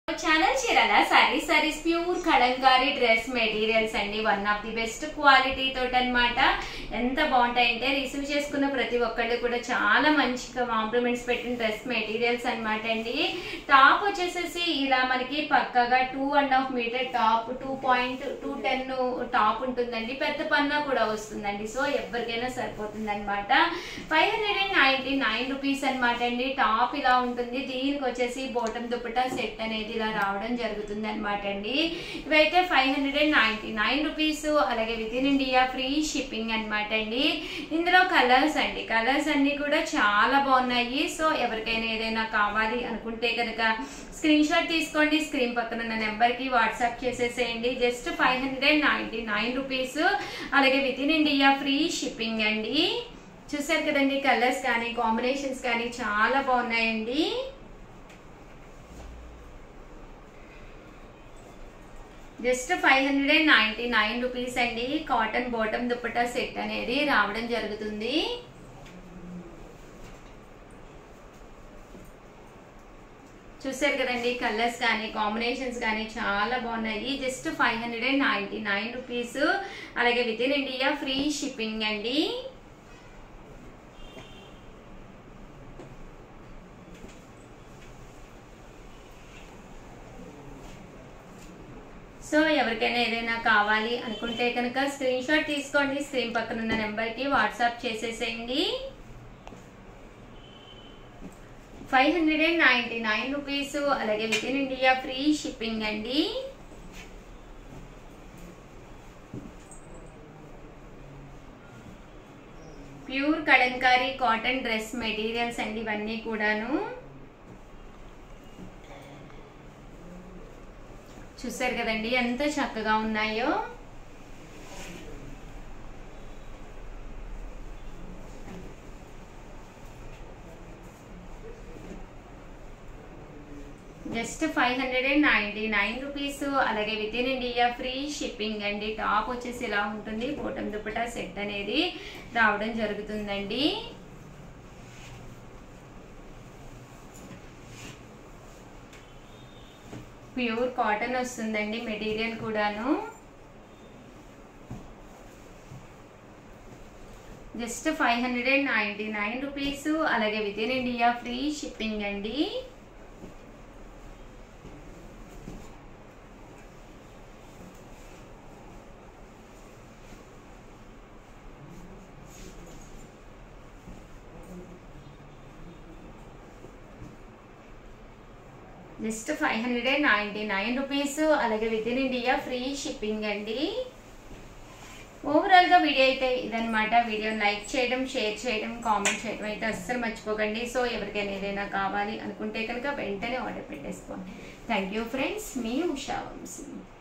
channel Chirala saris saris pure Kalamkari dress materials అండి one of the best quality తోటి అనమాట ఎంత బాగుంటాయంటే రిసీవ్ చేసుకున్న ప్రతి ఒక్కళ్ళు కూడా చాలా మంచిగా కాంప్లిమెంట్స్ పెట్టిన డ్రెస్ మెటీరియల్స్ అన్నమాట అండి టాప్ వచ్చేసేసి ఇలా మనకి పక్కగా two and half metre top two point two ten top ఉంటుందండి పెద్ద పన్నా కూడా వస్తుందండి సో ఎవరికైనా సరిపోతుంది అనమాట five hundred and ninety nine rupees అనమాట అండి టాప్ ఇలా ఉంటుంది దీనికి వచ్చేసి బోటం దుప్పటా సెట్ అనేది ఇలా రావడం జరుగుతుంది అనమాట అండి ఇవైతే five hundred and ninety nine rupees అలాగే with in India free shipping అనమాట అండి ఇందులో కలర్స్ అండి కలర్స్ అన్ని కూడా చాలా బాగున్నాయి సో ఎవరికైనా ఏదైనా కావాలి అనుకుంటే కనుక స్క్రీన్ షాట్ తీసుకోండి స్క్రీన్ పక్కన ఉన్న నెంబర్ కి వాట్సాప్ చేసేసేయండి just five hundred and ninety nine rupees అలాగే with in India free shipping అండి చూసారు కదండి కలర్స్ కానీ కాంబినేషన్స్ కానీ చాలా బాగున్నాయండి just five hundred and ninety nine rupees అండి కాటన్ బాటమ్ దుప్పటా సెట్ అనేది రావడం జరుగుతుంది చూసారు కదండి కలర్స్ కానీ కాంబినేషన్స్ కానీ చాలా బాగున్నాయి just five hundred and ninety nine rupees అలాగే with in India free shipping అండి సో ఎవరికైనా ఏదైనా కావాలి అనుకుంటే కనుక స్క్రీన్ షాట్ తీసుకోండి స్క్రీన్ పక్కన ఉన్న నెంబర్కి వాట్సాప్ చేసేసేయండి five hundred and ninety nine rupees అలాగే with in India free shipping అండి pure Kalamkari cotton dress materials అండి ఇవన్నీ కూడాను చూసారు కదండి ఎంత చక్కగా ఉన్నాయో just five hundred and ninety nine rupees అలాగే with in India free shipping అండి టాప్ వచ్చేసి ఇలా ఉంటుంది బోటం దుప్పటా సెట్ అనేది రావడం జరుగుతుందండి ప్యూర్ కాటన్ వస్తుందండి మెటీరియల్ కూడాను just five hundred and ninety nine rupees అలాగే with in India free shipping అండి just five hundred and ninety nine rupees అలాగే with in India free shipping అండి ఓవరాల్గా వీడియో అయితే ఇదనమాట వీడియోని లైక్ చేయడం షేర్ చేయడం కామెంట్ చేయడం అయితే అస్సలు మర్చిపోకండి సో ఎవరికైనా ఏదైనా కావాలి అనుకుంటే కనుక వెంటనే ఆర్డర్ పెట్టేసుకోండి థ్యాంక్ యూ ఫ్రెండ్స్ మీ ఉషా వంశీ